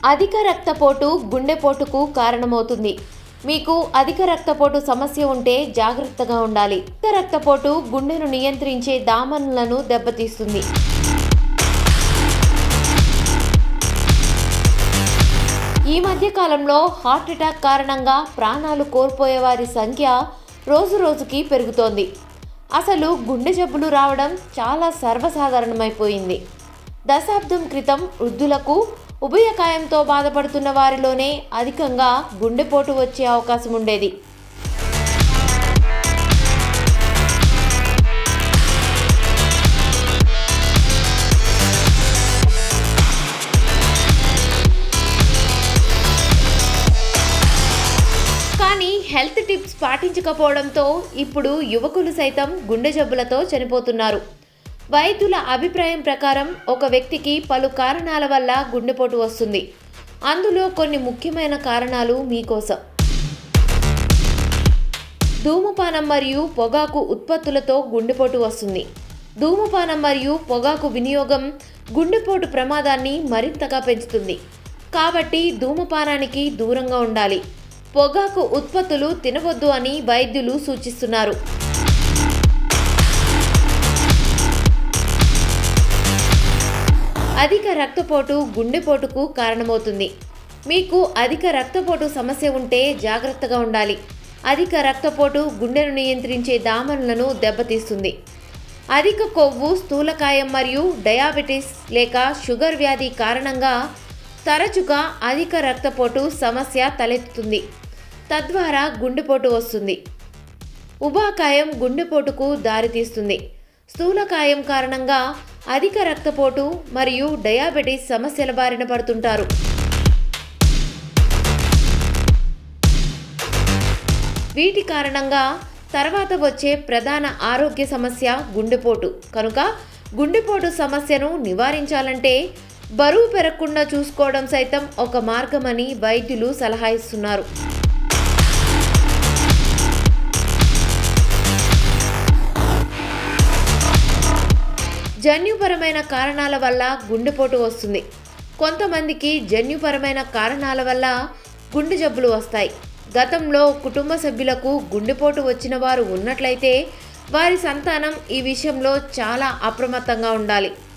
అధిక రక్తపోటు గుండెపోటుకు కారణమవుతుంది మీకు అధిక రక్తపోటు సమస్య ఉంటే జాగ్రత్తగా ఉండాలి అధిక రక్తపోటు గుండెను నియంత్రించే దామనులను దెబ్బతీస్తుంది ఈ మధ్య కాలంలో హార్ట్ అటాక్ కారణంగా ప్రాణాలు కోల్పోయే వారి సంఖ్య రోజు రోజుకి పెరుగుతోంది అసలు గుండె జబ్బులు రావడం చాలా సర్వసాధారణమైపోయింది దశాబ్దం క్రితం వృద్ధులకు ఉభయకాయంతో బాధపడుతున్న వారిలోనే అధికంగా గుండెపోటు వచ్చే అవకాశం ఉండేది కానీ హెల్త్ టిప్స్ పాటించకపోవడంతో ఇప్పుడు యువకులు సైతం గుండె జబ్బులతో చనిపోతున్నారు వైద్యుల అభిప్రాయం ప్రకారం ఒక వ్యక్తికి పలు కారణాల వల్ల గుండెపోటు వస్తుంది అందులో కొన్ని ముఖ్యమైన కారణాలు మీకోసం ధూమపానం మరియు పొగాకు ఉత్పత్తులతో గుండెపోటు వస్తుంది ధూమపానం మరియు పొగాకు వినియోగం గుండెపోటు ప్రమాదాన్ని మరింతగా పెంచుతుంది కాబట్టి ధూమపానానికి దూరంగా ఉండాలి పొగాకు ఉత్పత్తులు తినవద్దు అని వైద్యులు సూచిస్తున్నారు అధిక రక్తపోటు గుండెపోటుకు కారణమవుతుంది మీకు అధిక రక్తపోటు సమస్య ఉంటే జాగ్రత్తగా ఉండాలి అధిక రక్తపోటు గుండెను నియంత్రించే దామనులను దెబ్బతీస్తుంది అధిక కొవ్వు స్థూలకాయం మరియు డయాబెటీస్ లేక షుగర్ వ్యాధి కారణంగా తరచుగా అధిక రక్తపోటు సమస్య తలెత్తుతుంది తద్వారా గుండెపోటు వస్తుంది ఉభాకాయం గుండెపోటుకు దారితీస్తుంది స్థూలకాయం కారణంగా అధిక రక్తపోటు మరియు డయాబెటీస్ సమస్యల బారిన పడుతుంటారు వీటి కారణంగా తర్వాత వచ్చే ప్రధాన ఆరోగ్య సమస్య గుండెపోటు కనుక గుండెపోటు సమస్యను నివారించాలంటే బరువు పెరగకుండా చూసుకోవడం సైతం ఒక మార్గమని వైద్యులు సలహా ఇస్తున్నారు జన్యుపరమైన కారణాల వల్ల గుండెపోటు వస్తుంది కొంతమందికి జన్యుపరమైన కారణాల వల్ల గుండె జబ్బులు వస్తాయి గతంలో కుటుంబ సభ్యులకు గుండెపోటు వచ్చిన వారు ఉన్నట్లయితే వారి సంతానం ఈ విషయంలో చాలా అప్రమత్తంగా ఉండాలి